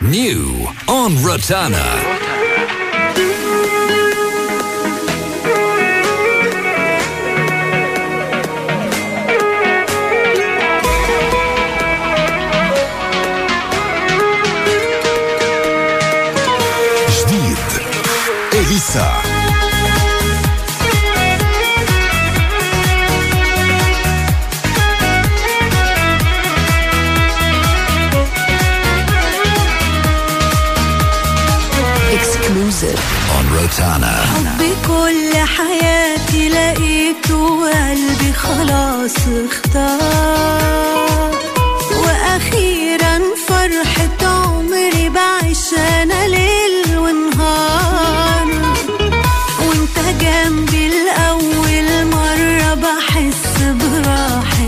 New on Rotana. جديد إليسا Exclusive. On Rotana. حبي كل حياتي لقيته وقلبي خلاص اختار واخيرا فرحة عمري بعيش انا ليل ونهار وانت جنبي الاول مرة بحس براحة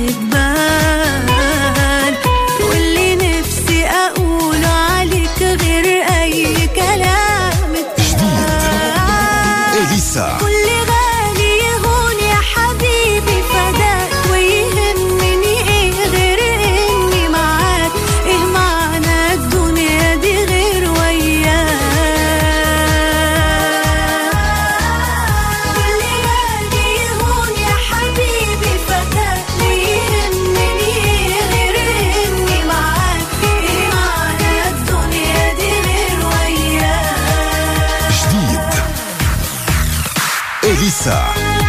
بال واللي نفسي اقوله عليك غير اي كلام اتقال إليسا كل غالي يهون يا حبيبي فداك ويهمني ايه غير اني معاك ايه معنى الدنيا دي غير وياك كل غالي يهون يا حبيبي فداك ويهمني ايه غير اني معاك ايه معنى الدنيا دي غير وياك جديد إليسا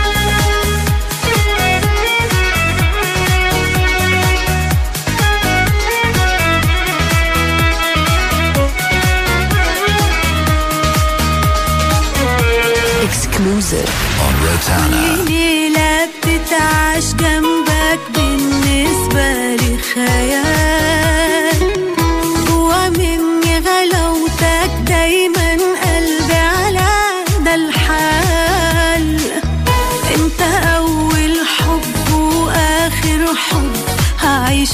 Exclusive. On Rotana. ليلة بتتعاش جنبك بالنسبة لي خيال جوا مني غلاوتك دايما قلبي على ده الحال انت اول حب واخر حب هعيش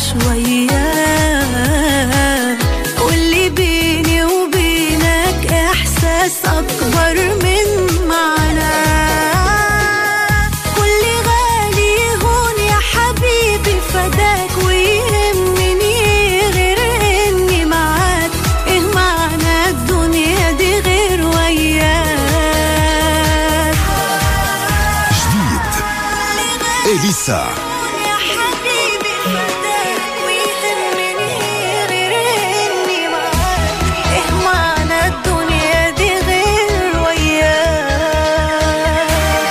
وياك واللي بيني وبينك احساس اكبر من معناه كل غالي يهون يا حبيبي فداك ويهمني غير اني معاك ايه معنى الدنيا دي غير وياك جديد إليسا يا حبيبي فداك ويهمني غير اني معاك ايه معنى الدنيا دي غير وياك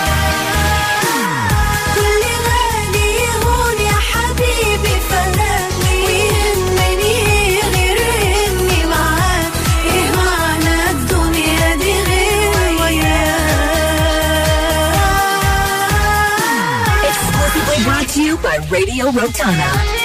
كل غالي يهون يا حبيبي فداك ويهمني غير اني معاك ايه معنى الدنيا دي غير وياك Exclusively brought to you by Radio Rotana.